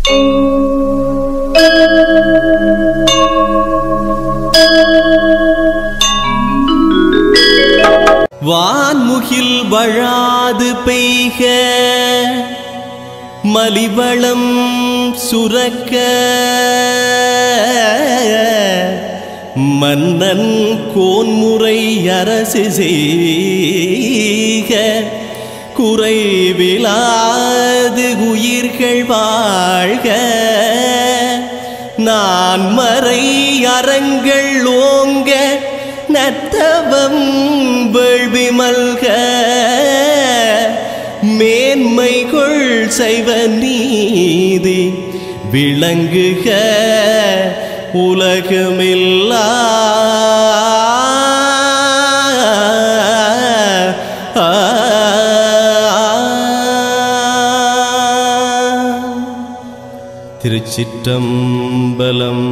வான்முகில் வழாது பெய்க மலிவளம் சுரக்க மன்னன் கோன்முறை அரசு செய்க குறைவிலாது உயிர்கள் வாழ்க நான் மறை அறங்கள் ஓங்க நத்தவம் வேள்வி மல்க மேன்மைகள் செய்வ நீதி விளங்குக உலகமில்லா திருச்சிற்றம்பலம்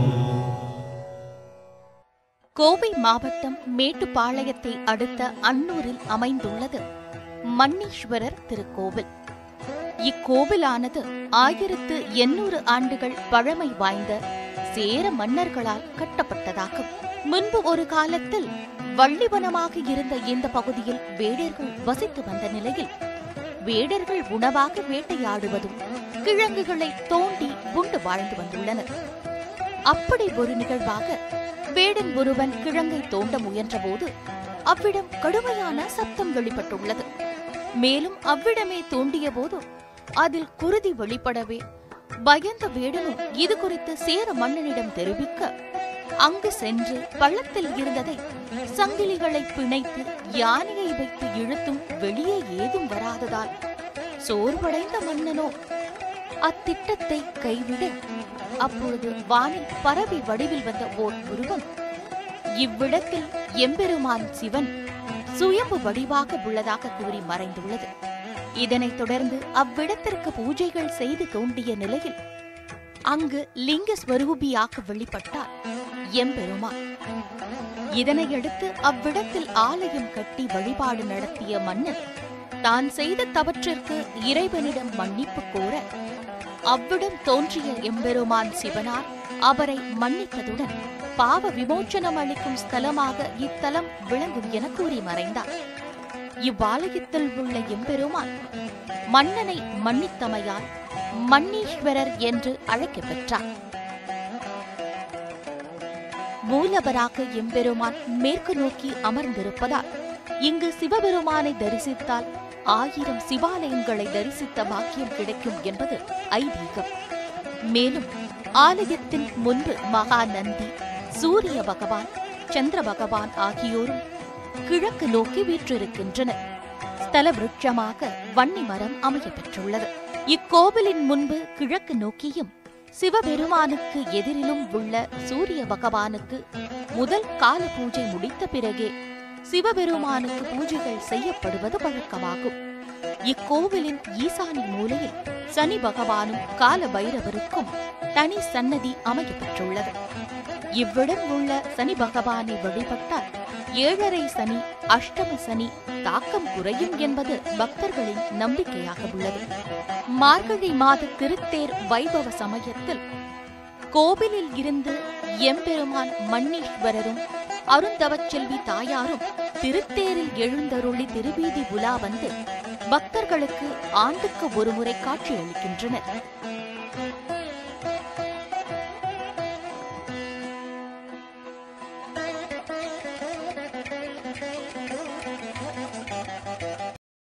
கோவை மாவட்டம் மேட்டுப்பாளையத்தை அடுத்த அன்னூரில் அமைந்துள்ளது மன்னீஸ்வரர் திருக்கோவில் இக்கோவிலானது ஆயிரத்து எண்ணூறு ஆண்டுகள் பழமை வாய்ந்த சேர மன்னர்களால் கட்டப்பட்டதாகும் முன்பு ஒரு காலத்தில் வள்ளிவனமாக இருந்த இந்த பகுதியில் வேடர்கள் வசித்து வந்த நிலையில் வேடர்கள் உணவாக வேட்டையாடுவதும் கிழங்குகளை தோண்டி உண்டு வாழ்ந்து வந்துள்ளனர் அப்படி ஒரு நிகழ்வாக வேடன் ஒருவன் கிழங்கை தோண்ட முயன்றபோது அவ்விடம் கடுமையான சத்தம் வெளிப்பட்டுள்ளது மேலும் அவ்விடமே தோண்டிய போது அதில் குருதி வெளிப்படவே பயந்த வேடனும் இது குறித்து சேர மன்னனிடம் தெரிவிக்க அங்கு சென்று பள்ளத்தில் இருந்ததை சங்கிலிகளை பிணைத்து யானையை வைத்து இழுத்தும் வெளியே ஏதும் வராததால் சோர்வடைந்த மன்னனோ அத்திட்டத்தை கைவிட அப்பொழுது வானில் பறவை வடிவில் வந்த ஓர் உருவம் இவ்விடத்தில் எம்பெருமான் சிவன் சுயம்பு வடிவாக உள்ளதாக கூறி மறைந்துள்ளது இதனைத் தொடர்ந்து அவ்விடத்திற்கு பூஜைகள் செய்து தோண்டிய நிலையில் அங்கு லிங்க ஸ்வரூபியாக வெளிப்பட்டார் எம்பெருமான் இதனையடுத்து அவ்விடத்தில் ஆலயம் கட்டி வழிபாடு நடத்திய மன்னன் தான் செய்த தவற்றிற்கு இறைவனிடம் மன்னிப்பு கோர அவ்விடம் தோன்றிய எம்பெருமான் சிவனார் அவரை மன்னித்ததுடன் பாவ விமோச்சனம் அளிக்கும் ஸ்தலமாக இத்தலம் விளங்கும் என கூறி மறைந்தார் இவ்வாலயத்தில் உள்ள எம்பெருமான் மன்னனை மன்னித்தமையால் மன்னீஸ்வரர் என்று அழைக்கப் பெற்றார் மூலவராக எம்பெருமான் மேற்கு நோக்கி அமர்ந்திருப்பதால் இங்கு சிவபெருமானை தரிசித்தால் ஆயிரம் சிவாலயங்களை தரிசித்த பாக்கியம் கிடைக்கும் என்பது ஐதீகம் மேலும் ஆலயத்தின் முன்பு மகா நந்தி சூரிய பகவான் சந்திர பகவான் ஆகியோரும் கிழக்கு நோக்கி வீற்றிருக்கின்றனர் ஸ்தல விருட்சமாக வன்னி மரம் அமைய பெற்றுள்ளது இக்கோவிலின் முன்பு கிழக்கு நோக்கியும் சிவபெருமானுக்கு எதிரிலும் உள்ள சூரிய பகவானுக்கு முதல் கால பூஜை முடித்த பிறகே சிவபெருமானுக்கு பூஜைகள் செய்யப்படுவது வழக்கமாகும் இக்கோவிலின் ஈசானி மூலையில் சனி பகவானும் கால பைரவருக்கும் தனி சன்னதி அமையப்பெற்றுள்ளது இவ்விடம் உள்ள சனி பகவானை வழிபட்டால் ஏழரை சனி அஷ்டம சனி தாக்கம் குறையும் என்பது பக்தர்களின் நம்பிக்கையாக உள்ளது மார்கழி மாத திருத்தேர் வைபவ சமயத்தில் கோவிலில் இருந்து எம்பெருமான் மன்னீஸ்வரரும் அருந்தவச் செல்வி தாயாரும் திருத்தேரில் எழுந்தருளி திருவீதி உலா வந்து பக்தர்களுக்கு ஆண்டுக்கு ஒருமுறை காட்சியளிக்கின்றனர்